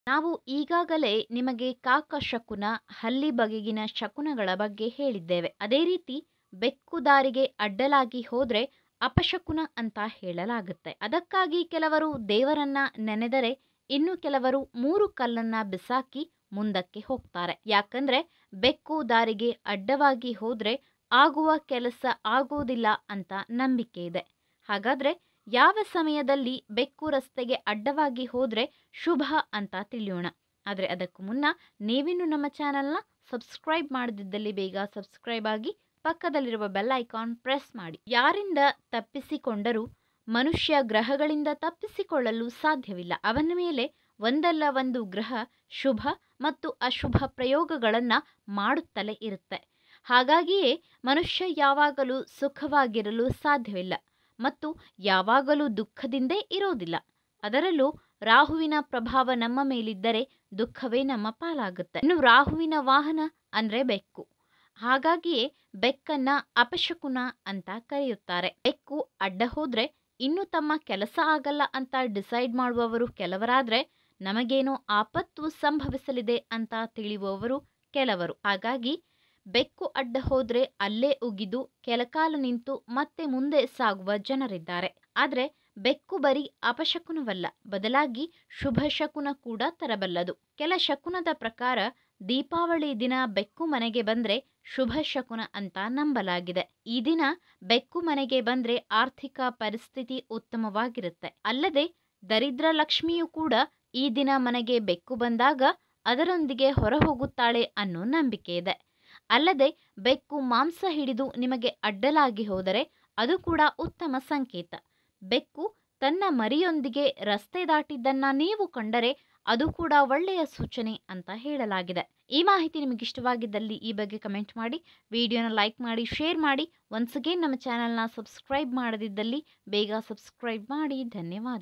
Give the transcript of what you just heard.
ನಾವು ಈಗಾಗಲೇ ನಿಮಗೆ ಕಾಕ ಶಕುನ ಹಲ್ಲಿ ಬಗೆಗಿನ ಶಕುನಗಳ ಬಗ್ಗೆ ಹೇಳಿದ್ದೇವೆ ಅದೇ ರೀತಿ ಬೆಕ್ಕು ದಾರಿಗೆ ಅಡ್ಡಲಾಗಿ ಹೋದ್ರೆ ಅಪಶಕುನ ಅಂತ ಹೇಳಲಾಗುತ್ತೆ ಅದಕ್ಕಾಗಿ ಕೆಲವರು ದೇವರನ್ನ ನೆನೆದರೆ ಇನ್ನು ಕೆಲವರು ಮೂರು ಕಲ್ಲನ್ನ ಬಿಸಾಕಿ ಮುಂದಕ್ಕೆ ಹೋಗ್ತಾರೆ ಯಾಕಂದ್ರೆ ಬೆಕ್ಕು ದಾರಿಗೆ ಅಡ್ಡವಾಗಿ ಹೋದ್ರೆ ಆಗುವ ಕೆಲಸ ಆಗೋದಿಲ್ಲ ಅಂತ ನಂಬಿಕೆ ಇದೆ ಹಾಗಾದ್ರೆ ಯಾವ ಸಮಯದಲ್ಲಿ ಬೆಕ್ಕು ರಸ್ತೆಗೆ ಅಡ್ಡವಾಗಿ ಹೋದ್ರೆ ಶುಭ ಅಂತ ತಿಳಿಯೋಣ ಆದರೆ ಅದಕ್ಕೂ ಮುನ್ನ ನೀವಿನ್ನು ನಮ್ಮ ಚಾನಲ್ನ ಸಬ್ಸ್ಕ್ರೈಬ್ ಮಾಡದಿದ್ದಲ್ಲಿ ಬೇಗ ಸಬ್ಸ್ಕ್ರೈಬ್ ಆಗಿ ಪಕ್ಕದಲ್ಲಿರುವ ಬೆಲ್ ಐಕಾನ್ ಪ್ರೆಸ್ ಮಾಡಿ ಯಾರಿಂದ ತಪ್ಪಿಸಿಕೊಂಡರೂ ಮನುಷ್ಯ ಗ್ರಹಗಳಿಂದ ತಪ್ಪಿಸಿಕೊಳ್ಳಲು ಸಾಧ್ಯವಿಲ್ಲ ಅವನ ಮೇಲೆ ಒಂದಲ್ಲ ಒಂದು ಗ್ರಹ ಶುಭ ಮತ್ತು ಅಶುಭ ಪ್ರಯೋಗಗಳನ್ನು ಮಾಡುತ್ತಲೇ ಇರುತ್ತೆ ಹಾಗಾಗಿಯೇ ಮನುಷ್ಯ ಯಾವಾಗಲೂ ಸುಖವಾಗಿರಲು ಸಾಧ್ಯವಿಲ್ಲ ಮತ್ತು ಯಾವಾಗಲೂ ದುಃಖದಿಂದೇ ಇರೋದಿಲ್ಲ ಅದರಲ್ಲೂ ರಾಹುವಿನ ಪ್ರಭಾವ ನಮ್ಮ ಮೇಲಿದ್ದರೆ ದುಃಖವೇ ನಮ್ಮ ಪಾಲಾಗುತ್ತೆ ಇನ್ನು ರಾಹುವಿನ ವಾಹನ ಅಂದ್ರೆ ಬೆಕ್ಕು ಹಾಗಾಗಿಯೇ ಬೆಕ್ಕನ್ನ ಅಪಶಕುನ ಅಂತ ಕರೆಯುತ್ತಾರೆ ಬೆಕ್ಕು ಅಡ್ಡ ಹೋದ್ರೆ ಇನ್ನು ತಮ್ಮ ಕೆಲಸ ಆಗಲ್ಲ ಅಂತ ಡಿಸೈಡ್ ಮಾಡುವವರು ಕೆಲವರಾದ್ರೆ ನಮಗೇನೋ ಆಪತ್ತು ಸಂಭವಿಸಲಿದೆ ಅಂತ ತಿಳಿಯುವವರು ಕೆಲವರು ಹಾಗಾಗಿ ಬೆಕ್ಕು ಅಡ್ಡ ಹೋದ್ರೆ ಅಲ್ಲೇ ಉಗಿದು ಕೆಲಕಾಲ ನಿಂತು ಮತ್ತೆ ಮುಂದೆ ಸಾಗುವ ಜನರಿದ್ದಾರೆ ಆದರೆ ಬೆಕ್ಕು ಬರೀ ಅಪಶಕುನವಲ್ಲ ಬದಲಾಗಿ ಶುಭ ಶಕುನ ಕೂಡ ತರಬಲ್ಲದು ಕೆಲ ಶಕುನದ ಪ್ರಕಾರ ದೀಪಾವಳಿ ದಿನ ಬೆಕ್ಕು ಮನೆಗೆ ಬಂದ್ರೆ ಶುಭ ಶಕುನ ಅಂತ ನಂಬಲಾಗಿದೆ ಈ ದಿನ ಬೆಕ್ಕು ಮನೆಗೆ ಬಂದ್ರೆ ಆರ್ಥಿಕ ಪರಿಸ್ಥಿತಿ ಉತ್ತಮವಾಗಿರುತ್ತೆ ಅಲ್ಲದೆ ದರಿದ್ರ ಲಕ್ಷ್ಮಿಯು ಕೂಡ ಈ ದಿನ ಮನೆಗೆ ಬೆಕ್ಕು ಬಂದಾಗ ಅದರೊಂದಿಗೆ ಹೊರ ಹೋಗುತ್ತಾಳೆ ಅನ್ನೋ ನಂಬಿಕೆ ಇದೆ ಅಲ್ಲದೆ ಬೆಕ್ಕು ಮಾಂಸ ಹಿಡಿದು ನಿಮಗೆ ಅಡ್ಡಲಾಗಿ ಹೋದರೆ ಅದು ಕೂಡ ಉತ್ತಮ ಸಂಕೇತ ಬೆಕ್ಕು ತನ್ನ ಮರಿಯೊಂದಿಗೆ ರಸ್ತೆ ದಾಟಿದ್ದನ್ನ ನೀವು ಕಂಡರೆ ಅದು ಕೂಡ ಒಳ್ಳೆಯ ಸೂಚನೆ ಅಂತ ಹೇಳಲಾಗಿದೆ ಈ ಮಾಹಿತಿ ನಿಮಗೆ ಇಷ್ಟವಾಗಿದ್ದಲ್ಲಿ ಈ ಬಗ್ಗೆ ಕಮೆಂಟ್ ಮಾಡಿ ವಿಡಿಯೋನ ಲೈಕ್ ಮಾಡಿ ಶೇರ್ ಮಾಡಿ ಒನ್ಸ್ ಅಗೇನ್ ನಮ್ಮ ಚಾನಲ್ನ ಸಬ್ಸ್ಕ್ರೈಬ್ ಮಾಡದಿದ್ದಲ್ಲಿ ಬೇಗ ಸಬ್ಸ್ಕ್ರೈಬ್ ಮಾಡಿ ಧನ್ಯವಾದ